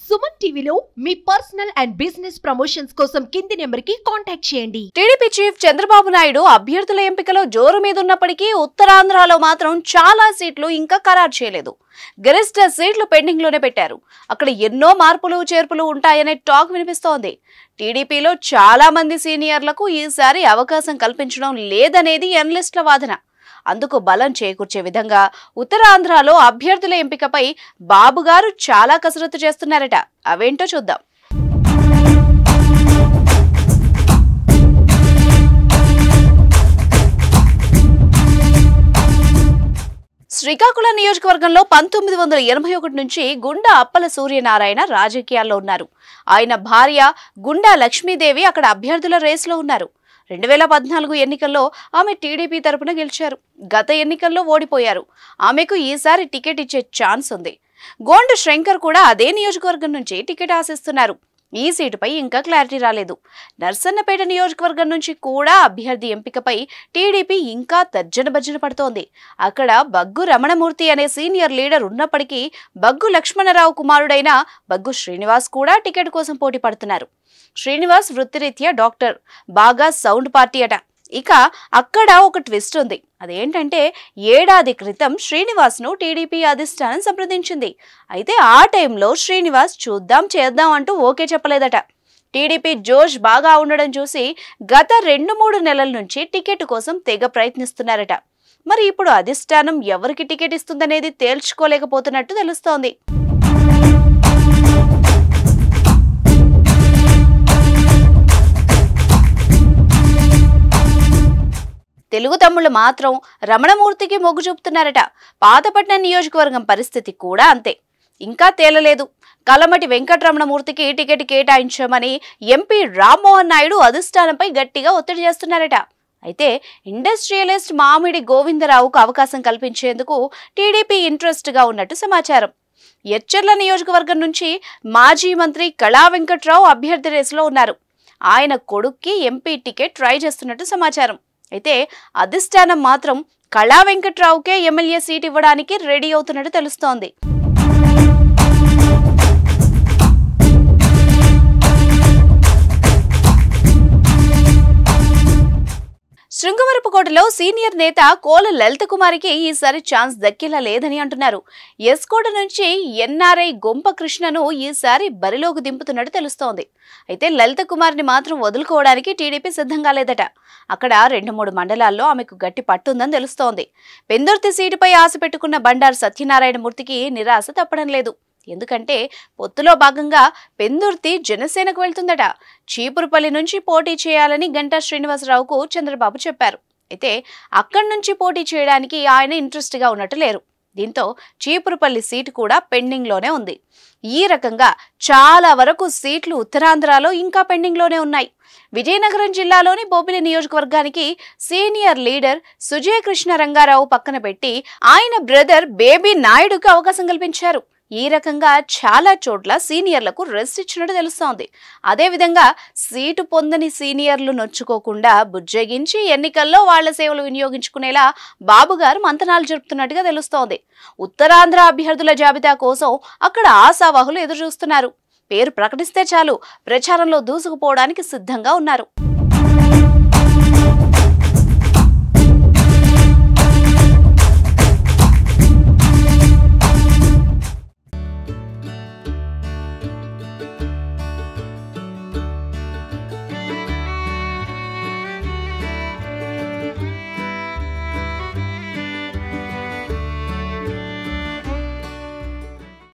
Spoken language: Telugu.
సుమన్ టీవీలో మీ పర్సనల్ అండ్ బిజినెస్ ప్రమోషన్స్ కోసం కింది నెంబర్కి కాంటాక్ట్ చేయండి టీడీపీ చీఫ్ చంద్రబాబు నాయుడు అభ్యర్థుల ఎంపికలో జోరు మీద ఉన్నప్పటికీ ఉత్తరాంధ్రలో మాత్రం చాలా సీట్లు ఇంకా ఖరారు చేయలేదు గరిష్ట సీట్లు పెండింగ్ లోనే పెట్టారు అక్కడ ఎన్నో మార్పులు చేర్పులు ఉంటాయనే టాక్ వినిపిస్తోంది టీడీపీలో చాలా మంది సీనియర్లకు ఈసారి అవకాశం కల్పించడం లేదనేది ఎనలిస్టుల వాదన అందుకు బలం చేకూర్చే విధంగా ఉత్తరాంధ్రలో అభ్యర్థుల ఎంపికపై బాబు గారు చాలా కసరత్తు చేస్తున్నారట అవేంటో చూద్దాం శ్రీకాకుళం నియోజకవర్గంలో పంతొమ్మిది వందల ఎనభై ఒకటి నుంచి గుండా అప్పల సూర్యనారాయణ రాజకీయాల్లో ఉన్నారు ఆయన భార్య గుండా లక్ష్మీదేవి అక్కడ అభ్యర్థుల రేసులో ఉన్నారు రెండు వేల పద్నాలుగు ఎన్నికల్లో ఆమె టీడీపీ తరపున గెలిచారు గత ఎన్నికల్లో ఓడిపోయారు ఆమెకు ఈసారి టికెట్ ఇచ్చే ఛాన్స్ ఉంది గోండు శంకర్ కూడా అదే నియోజకవర్గం నుంచి టికెట్ ఆశిస్తున్నారు ఈ సీటుపై ఇంకా క్లారిటీ రాలేదు నర్సన్నపేట నియోజకవర్గం నుంచి కూడా అభ్యర్థి ఎంపికపై టీడీపీ ఇంకా తర్జన భర్జన పడుతోంది అక్కడ బగ్గు రమణమూర్తి అనే సీనియర్ లీడర్ ఉన్నప్పటికీ బగ్గు లక్ష్మణరావు కుమారుడైన బగ్గు శ్రీనివాస్ కూడా టికెట్ కోసం పోటీ పడుతున్నారు శ్రీనివాస్ వృత్తిరీత్యా డాక్టర్ బాగా సౌండ్ పార్టీ అట ఇక అక్కడ ఒక ట్విస్ట్ ఉంది అదేంటంటే ఏడాది క్రితం శ్రీనివాస్ను టీడీపీ అధిష్టానం సంప్రదించింది అయితే ఆ టైంలో శ్రీనివాస్ చూద్దాం చేద్దాం అంటూ ఓకే చెప్పలేదట టీడీపీ జోష్ బాగా ఉండడం చూసి గత రెండు మూడు నెలల నుంచి టికెట్ కోసం తెగ ప్రయత్నిస్తున్నారట మరి ఇప్పుడు అధిష్టానం ఎవరికి టికెట్ ఇస్తుందనేది తేల్చుకోలేకపోతున్నట్టు తెలుస్తోంది తెలుగు తమ్ముళ్ళు మాత్రం రమణమూర్తికి మొగ్గు చూపుతున్నారట పాతపట్నం నియోజకవర్గం పరిస్థితి కూడా అంతే ఇంకా తేలలేదు కలమటి వెంకటరమణమూర్తికి టికెట్ కేటాయించామని ఎంపీ రామ్మోహన్ నాయుడు అధిష్టానంపై గట్టిగా ఒత్తిడి చేస్తున్నారట అయితే ఇండస్ట్రియలిస్ట్ మామిడి గోవిందరావుకు అవకాశం కల్పించేందుకు టీడీపీ ఇంట్రెస్ట్గా ఉన్నట్టు సమాచారం ఎచ్చర్ల నియోజకవర్గం నుంచి మాజీ మంత్రి కళా వెంకట్రావు అభ్యర్థి రేసులో ఉన్నారు ఆయన కొడుక్కి ఎంపీ టికెట్ ట్రై చేస్తున్నట్టు సమాచారం అయితే అధిష్టానం మాత్రం కళా వెంకట్రావుకే ఎమ్మెల్యే సీట్ ఇవ్వడానికి రెడీ అవుతున్నట్టు తెలుస్తోంది శృంగవరపుకోటలో సీనియర్ నేత కోల లలిత కుమారికి ఈసారి ఛాన్స్ దక్కేలా లేదని అంటున్నారు ఎస్కోట నుంచి ఎన్ఆర్ఐ గొంప కృష్ణను ఈసారి బరిలోకి దింపుతున్నట్టు తెలుస్తోంది అయితే లలిత కుమార్ని మాత్రం వదులుకోవడానికి టీడీపీ సిద్ధంగా లేదట అక్కడ రెండు మూడు మండలాల్లో ఆమెకు గట్టి పట్టుందని తెలుస్తోంది పెందుర్తి సీటుపై ఆశ పెట్టుకున్న బండారు సత్యనారాయణ మూర్తికి నిరాశ తప్పడం లేదు ఎందుకంటే పొత్తులో భాగంగా పెందుర్తి జనసేనకు వెళ్తుందట చీపురుపల్లి నుంచి పోటీ చేయాలని గంటా శ్రీనివాసరావుకు చంద్రబాబు చెప్పారు అయితే అక్కడి నుంచి పోటీ చేయడానికి ఆయన ఇంట్రెస్ట్గా ఉన్నట్టు లేరు దీంతో చీపురుపల్లి సీటు కూడా పెండింగ్లోనే ఉంది ఈ రకంగా చాలా వరకు సీట్లు ఉత్తరాంధ్రలో ఇంకా పెండింగ్లోనే ఉన్నాయి విజయనగరం జిల్లాలోని బొబ్బిలి నియోజకవర్గానికి సీనియర్ లీడర్ సుజయ కృష్ణ రంగారావు పక్కన పెట్టి ఆయన బ్రదర్ బేబీ నాయుడుకు అవకాశం కల్పించారు ఈ రకంగా చాలా చోట్ల సీనియర్లకు రెస్ట్ ఇచ్చినట్టు తెలుస్తోంది అదేవిధంగా సీటు పొందని సీనియర్లు నొచ్చుకోకుండా బుజ్జగించి ఎన్నికల్లో వాళ్ల సేవలు వినియోగించుకునేలా బాబు గారు మంతనాలు జరుపుతున్నట్టుగా తెలుస్తోంది ఉత్తరాంధ్ర అభ్యర్థుల జాబితా కోసం అక్కడ ఆశావాహులు ఎదురుచూస్తున్నారు పేరు ప్రకటిస్తే చాలు ప్రచారంలో దూసుకుపోవడానికి సిద్ధంగా ఉన్నారు